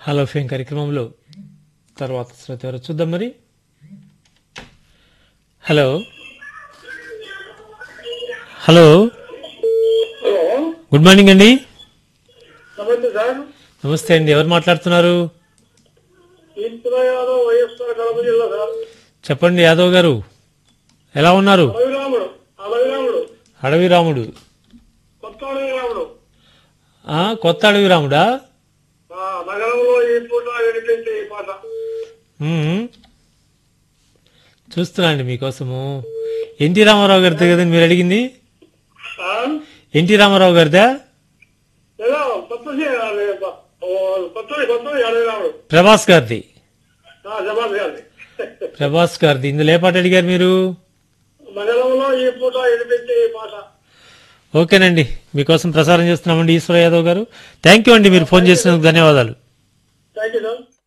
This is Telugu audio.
హలో ఫేమ్ కార్యక్రమంలో తర్వాత శ్రోత ఎవరో చూద్దాం మరి hello hello hello good morning అండి నమస్తే సార్ నమస్తే అండి ఎవరు మాట్లాడుతున్నారు ఇంద్ర యాదవ్ వైఎస్ఆర్ కడప జిల్లా సార్ చెప్పండి యాదవ్ గారు ఎలా ఉన్నారు అడవిరాముడు అడవిరాముడు అడవి రాముడు కొత్త అడవిరాముడు ఆ, కొత్త అడవి రాముడా ఆ, నగరంలో ఈ పూట వినిపించే ఈ పాట మ్మ్. చూస్తున్నా అండి మీకోసము ఎన్టీ రామారావు గారితో కదండి మీరు అడిగింది ఆ? ఎన్టీ రామారావు గారిదా ఏదో కొత్త చేయాలి. ఓ, కొత్తది కొత్తది అడవిరాముడు ప్రభాస్ గారిది ఆ, జమాల్ గారి ప్రభాస్ గారిది ఇందులో ఏ పాట అడిగారు మీరు నగరంలో ఈ పూట వినిపించే ఈ పాట ఓకేనండి మీకోసం ప్రసారం చేస్తున్నామండి ఈశ్వర యాదవ్ గారు థ్యాంక్ యూ అండి మీరు ఫోన్ చేసినందుకు ధన్యవాదాలు థ్యాంక్ యూ సార్